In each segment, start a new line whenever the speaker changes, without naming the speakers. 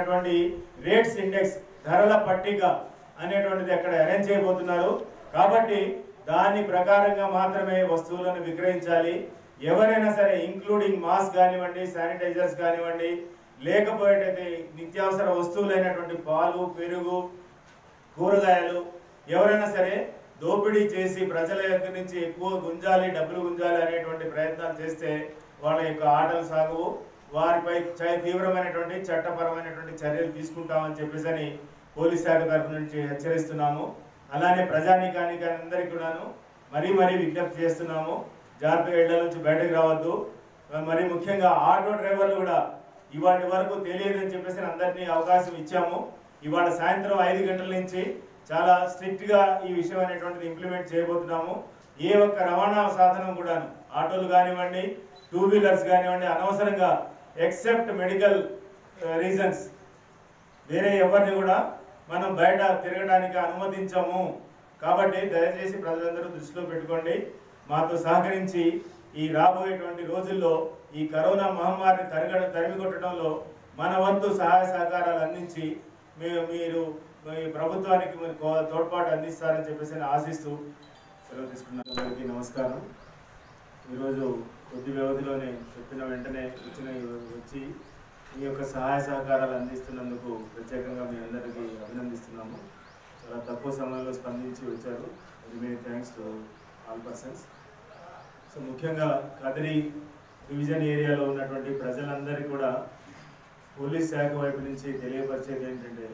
సంబంధించినటువంటి rates index ధరల పట్టిక అనేటువంటిది అక్కడ అరేంజ్ చేయబోతున్నారు కాబట్టి దాని ప్రకారంగా మాత్రమే వస్తువులను విక్రయించాలి ఎవరైనా సరే ఇంక్లూడింగ్ మాస్క్ కానివ్వండి శానిటైజర్స్ కానివ్వండి లేకపోయేటైతే నిత్యావసర వస్తువులైనటువంటి పాలు పెరుగు కూరగాయలు ఎవరైనా సరే దోపిడీ చేసి ప్రజల యొక్క నుంచి ఎక్కువ గుంజాలి డబ్బులు గుంజాలి అనేటువంటి ప్రయత్నాలు చేస్తే వాళ్ళ యొక్క ఆటలు సాగవు వారిపై చ- తీవ్రమైనటువంటి చట్టపరమైనటువంటి చర్యలు తీసుకుంటామని చెప్పేసి అని పోలీస్ శాఖ తరఫు నుంచి హెచ్చరిస్తున్నాము అలానే ప్రజానీకానికి అందరికీ కూడాను మరీ మరీ విజ్ఞప్తి చేస్తున్నాము జాగ్రత్తగా ఇళ్ల నుంచి బయటకు రావద్దు మరి ముఖ్యంగా ఆటో డ్రైవర్లు కూడా ఇవాటి వరకు తెలియదని చెప్పేసి అందరినీ అవకాశం ఇచ్చాము ఇవాళ సాయంత్రం ఐదు గంటల నుంచి చాలా స్ట్రిక్ట్ గా ఈ విషయం అనేటువంటిది ఇంప్లిమెంట్ చేయబోతున్నాము ఏ ఒక్క రవాణా సాధనం కూడాను ఆటోలు కానివ్వండి టూ వీలర్స్ కానివ్వండి అనవసరంగా ఎక్సెప్ట్ మెడికల్ రీజన్స్ వేరే ఎవరిని కూడా మనం బయట తిరగడానికి అనుమతించము కాబట్టి దయచేసి ప్రజలందరూ దృష్టిలో పెట్టుకోండి మాతో సహకరించి ఈ రాబోయేటువంటి రోజుల్లో ఈ కరోనా మహమ్మారిని తరగ తరిమి కొట్టడంలో మన వంతు సహాయ సహకారాలు అందించి మీ- మీరు మీ ప్రభుత్వానికి మీరు కో- తోడ్పాటు అందిస్తారని చెప్పేసి నేను ఆశిస్తూ సెలవు తీసుకున్నాను అందరికీ నమస్కారం ఈరోజు కొద్ది వ్యవధిలోనే చెప్పిన వెంటనే వచ్చిన వచ్చి మీ యొక్క సహాయ సహకారాలు అందిస్తున్నందుకు ప్రత్యేకంగా మీ అందరికీ అభినందిస్తున్నాము చాలా తక్కువ సమయంలో స్పందించి వచ్చారు many thanks to all persons so ముఖ్యంగా కదిరి డివిజన్ ఏరియాలో ఉన్నటువంటి ప్రజలందరికీ కూడా పోలీస్ శాఖ వైపు నుంచి తెలియపరిచేది ఏంటంటే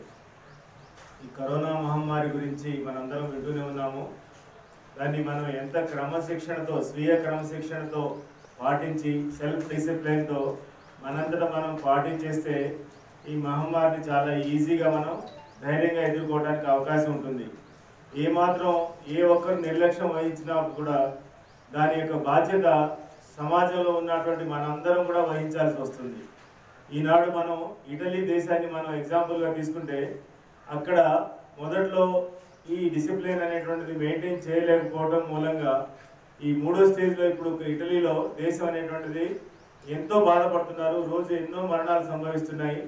ఈ కరోనా మహమ్మారి గురించి మనందరం వింటూనే ఉన్నాము దాన్ని మనం ఎంత క్రమశిక్షణతో స్వీయ క్రమశిక్షణతో పాటించి సెల్ఫ్ డిసిప్లిన్తో మనంతటా మనం పాటించేస్తే ఈ మహమ్మారిని చాలా ఈజీగా మనం ధైర్యంగా ఎదుర్కోవడానికి అవకాశం ఉంటుంది ఏమాత్రం ఏ ఒక్కరు నిర్లక్ష్యం వహించినా కూడా దాని యొక్క బాధ్యత సమాజంలో ఉన్నటువంటి మనందరం కూడా వహించాల్సి వస్తుంది ఈనాడు మనం ఇటలీ దేశాన్ని మనం ఎగ్జాంపుల్గా తీసుకుంటే అక్కడ మొదట్లో ఈ డిసిప్లిన్ అనేటువంటిది మెయింటైన్ చేయలేకపోవడం మూలంగా ఈ మూడో స్టేజ్లో ఇప్పుడు ఇటలీలో దేశం అనేటువంటిది ఎంతో బాధపడుతున్నారు రోజు ఎన్నో మరణాలు సంభవిస్తున్నాయి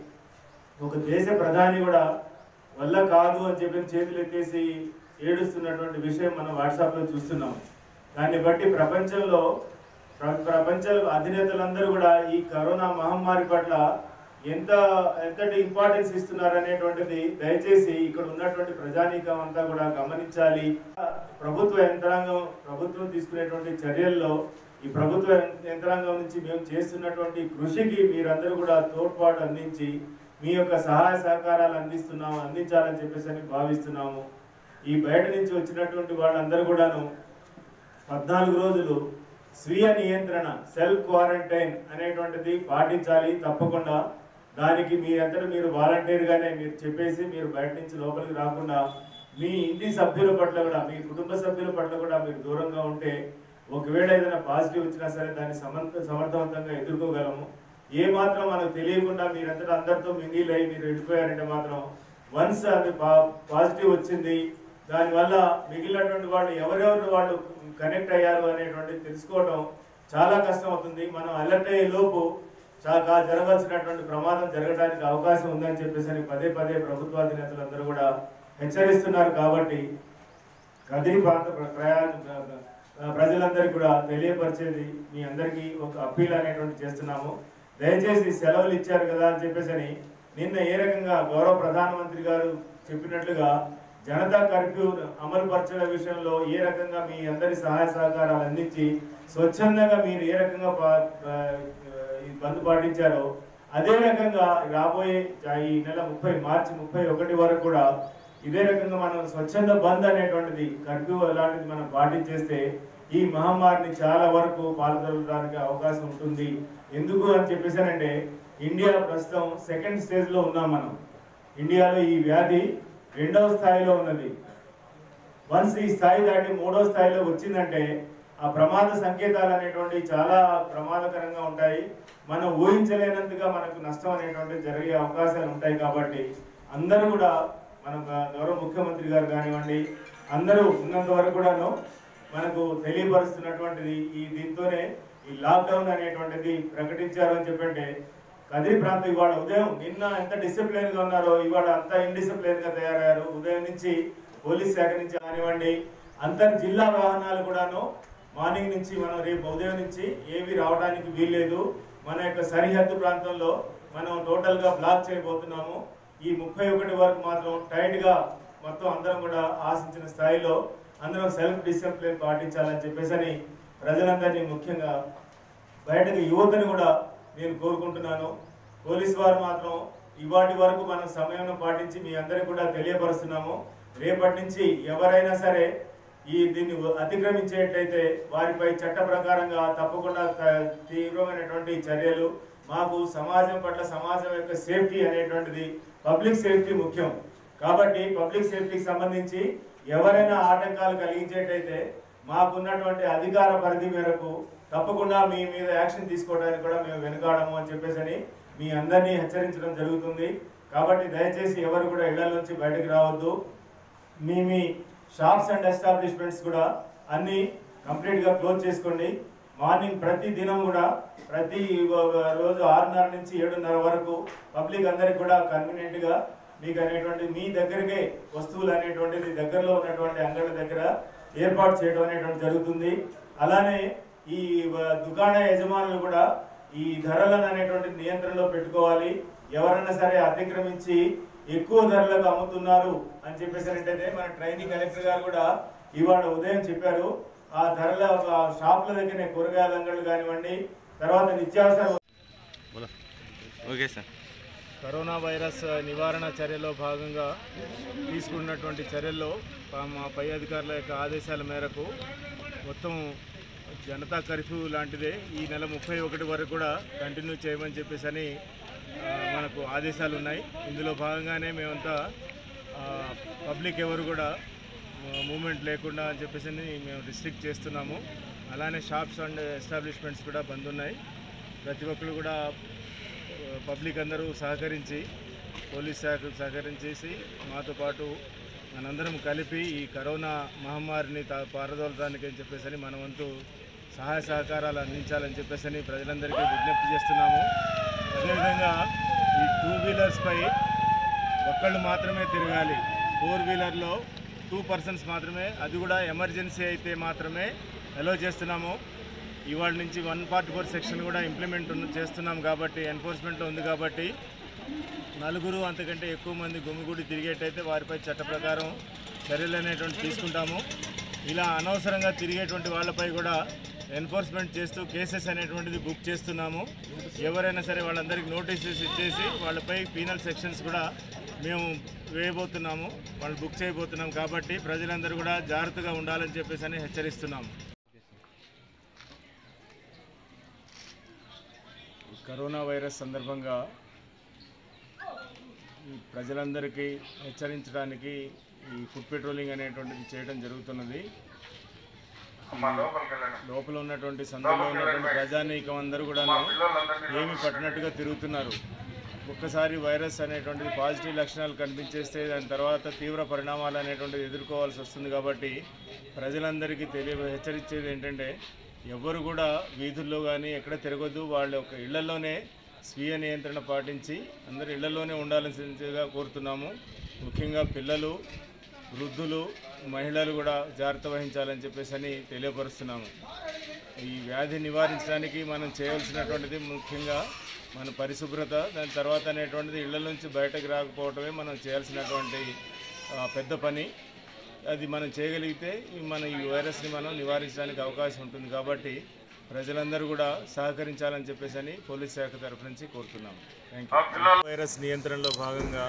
ఒక దేశ ప్రధాని కూడా వల్ల కాదు అని చెప్పి చేతులు ఎత్తేసి ఏడుస్తున్నటువంటి విషయం మనం వాట్సాప్లో చూస్తున్నాం దాన్ని బట్టి ప్రపంచంలో ప్ర- ప్రపంచ అధినేతలందరూ కూడా ఈ కరోనా మహమ్మారి పట్ల ఎంత ఎంతటి ఇంపార్టెన్స్ ఇస్తున్నారు అనేటువంటిది దయచేసి ఇక్కడ ఉన్నటువంటి ప్రజానీకం అంతా కూడా గమనించాలి ప్రభుత్వ యంత్రాంగం ప్రభుత్వం తీసుకునేటువంటి చర్యల్లో ఈ ప్రభుత్వ యంత్రాంగం నుంచి మేము చేస్తున్నటువంటి కృషికి మీరందరూ కూడా తోడ్పాటు అందించి మీ యొక్క సహాయ సహకారాలు అందిస్తున్నాము అందించాలని చెప్పేసి అని భావిస్తున్నాము ఈ బయట నుంచి వచ్చినటువంటి వాళ్ళందరూ కూడాను పద్నాలుగు రోజులు స్వీయ నియంత్రణ సెల్ఫ్ క్వారంటైన్ అనేటువంటిది పాటించాలి తప్పకుండా దానికి మీ అంతటా మీరు వాలంటీర్గానే మీరు చెప్పేసి మీరు బయట నుంచి లోపలికి రాకుండా మీ ఇంటి సభ్యుల పట్ల కూడా మీ కుటుంబ సభ్యుల పట్ల కూడా మీరు దూరంగా ఉంటే ఒకవేళ ఏదైనా పాజిటివ్ వచ్చినా సరే దాన్ని సమర్థ సమర్థవంతంగా ఎదుర్కోగలము ఏ మాత్రం మనకు తెలియకుండా మీరంతటా అందరితో మింగిల్ అయ్యి మీరు వెళ్ళిపోయారంటే మాత్రం వన్స్ అది పాజిటివ్ వచ్చింది దానివల్ల మిగిలినటువంటి వాళ్ళు ఎవరెవరు వాళ్ళు కనెక్ట్ అయ్యారు అనేటువంటి తెలుసుకోవడం చాలా కష్టం అవుతుంది మనం అలర్ట్ అయ్యే లోపు చాలా జరగాల్సినటువంటి ప్రమాదం జరగడానికి అవకాశం ఉందని చెప్పేసి అని పదే పదే ప్రభుత్వాధినేతలందరూ కూడా హెచ్చరిస్తున్నారు కాబట్టి కదిరి ప్రాంత ప్ర- ప్రయా- ప్ర- ప్రజలందరికీ కూడా తెలియపరిచేది మీ అందరికీ ఒక అప్పీల్ అనేటువంటి చేస్తున్నాము దయచేసి సెలవులు ఇచ్చారు కదా అని చెప్పేసి అని నిన్న ఏ రకంగా గౌరవ ప్రధానమంత్రి గారు చెప్పినట్లుగా జనతా కర్ఫ్యూ అమలు పరచడం విషయంలో ఏ రకంగా మీ అందరి సహాయ సహకారాలు అందించి స్వచ్ఛందంగా మీరు ఏ రకంగా పా- పా- ఈ బంద్ పాటించారో అదే రకంగా రాబోయే ఈ నెల ముప్పై మార్చి ముప్పై ఒకటి వరకు కూడా ఇదే రకంగా మనం స్వచ్ఛంద బంద్ అనేటువంటిది కర్ఫ్యూ అలాంటిది మనం పాటించేస్తే ఈ మహమ్మారిని చాలా వరకు పాల్గొనడానికి అవకాశం ఉంటుంది ఎందుకు అని చెప్పేసానంటే ఇండియా ప్రస్తుతం సెకండ్ స్టేజ్ లో ఉన్నాం మనం ఇండియాలో ఈ వ్యాధి రెండవ స్థాయిలో ఉన్నది వన్స్ ఈ స్థాయి దాటి మూడో స్థాయిలో వచ్చిందంటే ఆ ప్రమాద సంకేతాలు అనేటువంటివి చాలా ప్రమాదకరంగా ఉంటాయి మనం ఊహించలేనంతగా మనకు నష్టం అనేటువంటిది జరిగే అవకాశాలు ఉంటాయి కాబట్టి అందరూ కూడా మన గ- గౌరవ ముఖ్యమంత్రి గారు కానివ్వండి అందరూ ఉన్నంత వరకు కూడాను మనకు తెలియపరుస్తున్నటువంటిది ఈ దీంతోనే ఈ లాక్డౌన్ అనేటువంటిది ప్రకటించారు అని చెప్పంటే కదిరి ప్రాంతం ఇవాళ ఉదయం నిన్న ఎంత డిసిప్లిన్ గా ఉన్నారో ఇవాళ అంత ఇండిసిప్లిన్ గా తయారయ్యారు ఉదయం నుంచి పోలీస్ శాఖ నుంచి కానివ్వండి అంతర్ జిల్లా వాహనాలు కూడాను మార్నింగ్ నుంచి మనం రేపు ఉదయం నుంచి ఏవి రావడానికి వీల్లేదు మన యొక్క సరిహద్దు ప్రాంతంలో మనం టోటల్ గా బ్లాక్ చేయబోతున్నాము ఈ ముప్పై ఒకటి వరకు మాత్రం టైట్ గా మొత్తం అందరం కూడా ఆశించిన స్థాయిలో అందరం సెల్ఫ్ డిసిప్లిన్ పాటించాలని చెప్పేసి అని ప్రజలందరినీ ముఖ్యంగా బయటకు యువతని కూడా నేను కోరుకుంటున్నాను పోలీస్ వారు మాత్రం ఇవాటి వరకు మనం సమయం పాటించి మీ అందరికి కూడా తెలియపరుస్తున్నాము రేపటి నుంచి ఎవరైనా సరే ఈ దీన్ని అతిక్రమించేటైతే వారిపై చట్ట ప్రకారంగా తప్పకుండా త- తీవ్రమైనటువంటి చర్యలు మాకు సమాజం పట్ల సమాజం యొక్క సేఫ్టీ అనేటువంటిది పబ్లిక్ సేఫ్టీ ముఖ్యం కాబట్టి పబ్లిక్ సేఫ్టీకి సంబంధించి ఎవరైనా ఆటంకాలు కలిగించేటైతే మాకున్నటువంటి అధికార పరిధి మేరకు తప్పకుండా మీ మీద యాక్షన్ తీసుకోవడానికి కూడా మేము వెనుకాడము అని చెప్పేసి మీ అందరినీ హెచ్చరించడం జరుగుతుంది కాబట్టి దయచేసి ఎవరు కూడా ఇళ్ల నుంచి బయటకు రావద్దు మీ మీ షాప్స్ అండ్ ఎస్టాబ్లిష్మెంట్స్ కూడా అన్ని కంప్లీట్ గా క్లోజ్ చేసుకోండి మార్నింగ్ ప్రతి దినం కూడా ప్రతి రోజు ఆరున్నర నుంచి ఏడున్నర వరకు పబ్లిక్ అందరికి కూడా కన్వీనియంట్ గా మీకు అనేటువంటి మీ దగ్గరకే వస్తువులు అనేటువంటిది దగ్గరలో ఉన్నటువంటి అంగళ్ళ దగ్గర ఏర్పాటు చేయడం అనేటువంటి జరుగుతుంది అలానే ఈ వ- దుకాణ యజమానులు కూడా ఈ ధరలను అనేటువంటి నియంత్రణలో పెట్టుకోవాలి ఎవరైనా సరే అతిక్రమించి ఎక్కువ ధరలకు అమ్ముతున్నారు అని చెప్పేసినట్టయితే మన ట్రైనింగ్ కలెక్టర్ గారు కూడా ఇవాళ ఉదయం చెప్పారు ఆ ధరల ఆ షాపుల దగ్గరనే కూరగాయల అంగళ్ళు కానివ్వండి తర్వాత నిత్యావసర
ఓకే సార్
కరోనా వైరస్ నివారణ చర్యలో భాగంగా తీసుకున్నటువంటి చర్యల్లో పా- మా పై అధికారుల యొక్క ఆదేశాల మేరకు మొత్తం జనతా కర్ఫ్యూ లాంటిదే ఈ నెల ముప్పై ఒకటి వరకు కూడా కంటిన్యూ చేయమని చెప్పేసి అని ఆ, మనకు ఆదేశాలు ఉన్నాయి ఇందులో భాగంగానే మేమంతా ఆ, పబ్లిక్ ఎవరు కూడా మూమెంట్ లేకుండా అని చెప్పేసి అని మేము రిస్ట్రిక్ట్ చేస్తున్నాము అలానే షాప్స్ అండ్ ఎస్టాబ్లిష్మెంట్స్ కూడా బంద్ ఉన్నాయి ప్రతి ఒక్కరు కూడా పబ్లిక్ అందరూ సహకరించి పోలీస్ శాఖ సహకరించేసి మాతో పాటు మనందరం కలిపి ఈ కరోనా మహమ్మారిని తా- పారదోలడానికి అని చెప్పేసి అని మన వంతు సహాయ సహకారాలు అందించాలని చెప్పేసి అని ప్రజలందరికీ విజ్ఞప్తి చేస్తున్నాము అదేవిధంగా ఈ టూ వీలర్స్పై ఒక్కళ్ళు మాత్రమే తిరగాలి ఫోర్ వీలర్లో టూ పర్సన్స్ మాత్రమే అది కూడా ఎమర్జెన్సీ అయితే మాత్రమే అలో చేస్తున్నాము ఇవాళ నుంచి వన్ ఫార్టీ ఫోర్ సెక్షన్ కూడా ఇంప్లిమెంట్ ఉన్న- చేస్తున్నాం కాబట్టి ఎన్ఫోర్స్మెంట్లో ఉంది కాబట్టి నలుగురు అంతకంటే ఎక్కువ మంది గుమిగూడి తిరిగేటైతే వారిపై చట్ట ప్రకారం చర్యలు అనేటువంటి తీసుకుంటాము ఇలా అనవసరంగా తిరిగేటువంటి వాళ్ళపై కూడా ఎన్ఫోర్స్మెంట్ చేస్తూ కేసెస్ అనేటువంటిది బుక్ చేస్తున్నాము ఎవరైనా సరే వాళ్ళందరికీ నోటీసెస్ ఇచ్చేసి వాళ్ళపై పీనల్ సెక్షన్స్ కూడా మేము వేయబోతున్నాము వాళ్ళు బుక్ చేయబోతున్నాం కాబట్టి ప్రజలందరూ కూడా జాగ్రత్తగా ఉండాలని చెప్పేసి అని హెచ్చరిస్తున్నాము కరోనా వైరస్ సందర్భంగా ఈ ప్రజలందరికీ హెచ్చరించడానికి ఈ ఫుడ్ పెట్రోలింగ్ అనేటువంటిది చేయడం జరుగుతున్నది ఈ లోపల ఉన్నటువంటి సందులో ఉన్నటువంటి ప్రజానీకం అందరూ కూడా ఏమి పట్టినట్టుగా తిరుగుతున్నారు ఒక్కసారి వైరస్ అనేటువంటిది పాజిటివ్ లక్షణాలు కనిపించేస్తే దాని తర్వాత తీవ్ర పరిణామాలు అనేటువంటిది ఎదుర్కోవాల్సి వస్తుంది కాబట్టి ప్రజలందరికీ తెలియ హెచ్చరించేది ఏంటంటే ఎవ్వరు కూడా వీధుల్లో కానీ ఎక్కడ తిరగొద్దు వాళ్ళ యొక్క ఇళ్లలోనే స్వీయ నియంత్రణ పాటించి అందరూ ఇళ్లలోనే ఉండాల్సిందిగా కోరుతున్నాము ముఖ్యంగా పిల్లలు వృద్ధులు మహిళలు కూడా జాగ్రత్త వహించాలని చెప్పేసి అని తెలియపరుస్తున్నాము ఈ వ్యాధి నివారించడానికి మనం చేయవలసినటువంటిది ముఖ్యంగా మన పరిశుభ్రత దాని తర్వాత అనేటువంటిది ఇళ్ల నుంచి బయటకు రాకపోవటమే మనం చేయాల్సినటువంటి ఆ, పెద్ద పని అది మనం చేయగలిగితే ఈ మన ఈ వైరస్ని మనం నివారించడానికి అవకాశం ఉంటుంది కాబట్టి ప్రజలందరూ కూడా సహకరించాలని చెప్పేసి అని పోలీస్ శాఖ తరఫు నుంచి కోరుతున్నాము థ్యాంక్ యూ వైరస్ నియంత్రణలో భాగంగా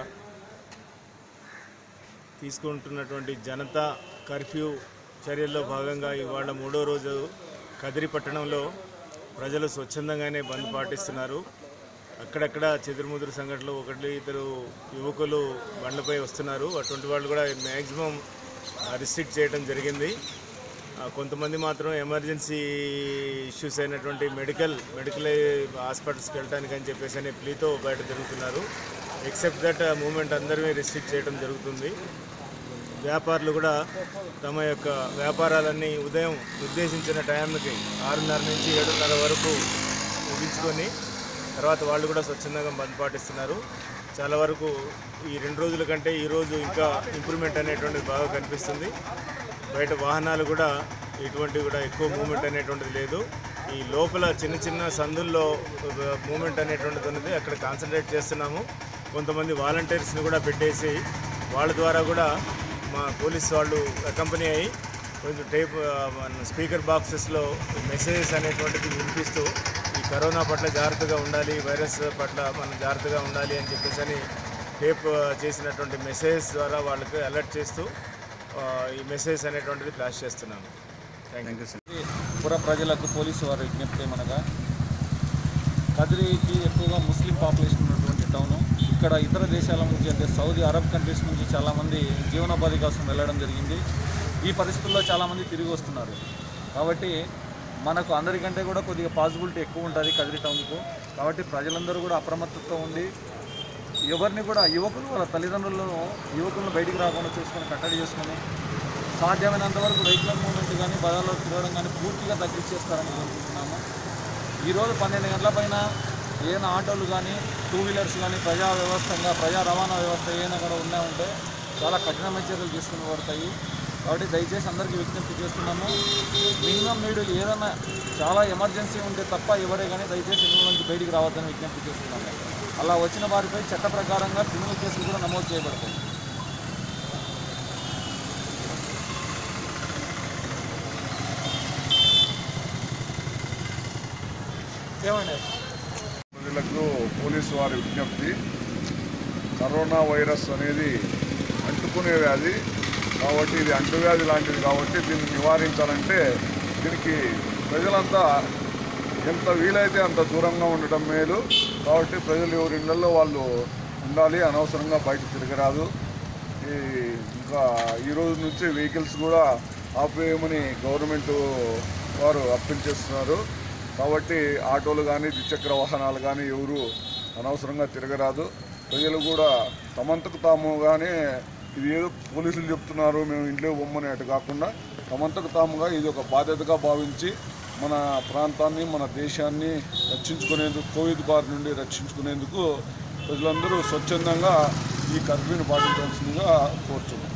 తీసుకుంటున్నటువంటి జనతా కర్ఫ్యూ చర్యల్లో భాగంగా ఇవాళ మూడో రోజు కదిరి పట్టణంలో ప్రజలు స్వచ్ఛందంగానే బంద్ పాటిస్తున్నారు అక్కడక్కడ చెదురుముదురు సంఘటనలు ఒకటి ఇద్దరు యువకులు బండ్లపై వస్తున్నారు అటువంటి వాళ్ళు కూడా మ్యాక్సిమం రిస్ట్రిక్ట్ చేయడం జరిగింది ఆ, కొంతమంది మాత్రం ఎమర్జెన్సీ ఇష్యూస్ అయినటువంటి మెడికల్ మెడికల్ హాస్పిటల్స్కి వెళ్ళడానికి అని చెప్పేసి అనే ప్లీతో బయట తిరుగుతున్నారు ఎక్సెప్ట్ దట్ మూమెంట్ అందరినీ రిస్ట్రిక్ట్ చేయడం జరుగుతుంది వ్యాపారులు కూడా తమ యొక్క వ్యాపారాలన్నీ ఉదయం నిర్దేశించిన టైంకి ఆరున్నర నుంచి ఏడున్నర వరకు ముగించుకొని తర్వాత వాళ్ళు కూడా స్వచ్ఛందంగా బంద్ పాటిస్తున్నారు చాలా వరకు ఈ రెండు రోజుల కంటే ఈ రోజు ఇంకా ఇంప్రూవ్మెంట్ అనేటువంటిది బాగా కనిపిస్తుంది బయట వాహనాలు కూడా ఎటువంటి కూడా ఎక్కువ మూమెంట్ అనేటువంటిది లేదు ఈ లోపల చిన్న చిన్న సందుల్లో మూమెంట్ అనేటువంటిది ఉన్నది అక్కడ కాన్సన్ట్రేట్ చేస్తున్నాము కొంతమంది వాలంటీర్స్ని కూడా పెట్టేసి వాళ్ళ ద్వారా కూడా మా పోలీస్ వాళ్ళు అకంపెనీ అయ్యి కొంచెం టేప్ ఆ, మన స్పీకర్ బాక్సెస్లో మెసేజెస్ అనేటువంటిది వినిపిస్తూ ఈ కరోనా పట్ల జాగ్రత్తగా ఉండాలి వైరస్ పట్ల మనం జాగ్రత్తగా ఉండాలి అని చెప్పేసి అని టేప్ ఆ, చేసినటువంటి మెసేజ్ ద్వారా వాళ్ళకి అలర్ట్ చేస్తూ ఆ, ఈ మెసేజ్ అనేటువంటిది ఫ్లాష్ చేస్తున్నాము థ్యాంక్ యూ
పుర ప్రజలకు పోలీసు వారి విజ్ఞప్తి ఏమనగా కదిరికి ఎక్కువగా ముస్లిం పాపులేషన్ ఉన్నటువంటి టౌను ఇక్కడ ఇతర దేశాల నుంచి అంటే సౌదీ అరబ్ కంట్రీస్ నుంచి చాలామంది జీవనోపాధి కోసం వెళ్ళడం జరిగింది ఈ పరిస్థితుల్లో చాలామంది తిరిగి వస్తున్నారు కాబట్టి మనకు అందరికంటే కూడా కొద్దిగా పాసిబిలిటీ ఎక్కువ ఉంటుంది కదిరి టౌన్కు కాబట్టి ప్రజలందరూ కూడా అప్రమత్తతో ఉండి ఎవరిని కూడా యువకులు వాళ్ళ తల్లిదండ్రులను యువకులను బయటికి రాకుండా చూసుకొని కట్టడి చేసుకొని సాధ్యమైనంత వరకు వెహికల్ మూవ్మెంట్ కానీ బజార్లో తిరగడం కానీ పూర్తిగా తగ్గించేస్తారని కోరుకుంటున్నాము ఈరోజు పన్నెండు గంటల పైన ఏదైనా ఆటోలు కానీ టూ వీలర్స్ కానీ ప్రజా వ్యవస్థగా ప్రజా రవాణా వ్యవస్థ ఏమైనా కూడా ఉన్నా ఉంటే చాలా కఠినమైన చర్యలు తీసుకుని పడతాయి కాబట్టి దయచేసి అందరికీ విజ్ఞప్తి చేస్తున్నాము మినిమం మీరు ఏదైనా చాలా ఎమర్జెన్సీ ఉంటే తప్ప ఎవరే కానీ దయచేసి ఇళ్ళ నుంచి బయటికి రావద్దని విజ్ఞప్తి చేస్తున్నాము అలా వచ్చిన వారిపై చట్ట ప్రకారంగా క్రిమినల్ కేసులు కూడా నమోదు చేయబడతాయి ఏమండి
ప్రజలకు పోలీసు వారి విజ్ఞప్తి కరోనా వైరస్ అనేది అంటుకునే వ్యాధి కాబట్టి ఇది అంటువ్యాధి లాంటిది కాబట్టి దీన్ని నివారించాలంటే దీనికి ప్రజలంతా ఎంత వీలైతే అంత దూరంగా ఉండటం మేలు కాబట్టి ప్రజలు ఎవరి ఇళ్లలో వాళ్ళు ఉండాలి అనవసరంగా బయట తిరగరాదు ఈ ఇంకా ఈ రోజు నుంచి వెహికల్స్ కూడా ఆపేయమని గవర్నమెంట్ వారు అప్పీల్ చేస్తున్నారు కాబట్టి ఆటోలు కానీ ద్విచక్ర వాహనాలు కానీ ఎవరు అనవసరంగా తిరగరాదు ప్రజలు కూడా తమంతకు తాముగానే ఇది ఏదో పోలీసులు చెప్తున్నారు మేము ఇంట్లో బొమ్మని అటు కాకుండా తమంతకు తాముగా ఇది ఒక బాధ్యతగా భావించి మన ప్రాంతాన్ని మన దేశాన్ని రక్షించుకునేందుకు కోవిడ్ బారి నుండి రక్షించుకునేందుకు ప్రజలందరూ స్వచ్ఛందంగా ఈ కర్ఫ్యూని పాటించాల్సిందిగా కోరుతున్నాం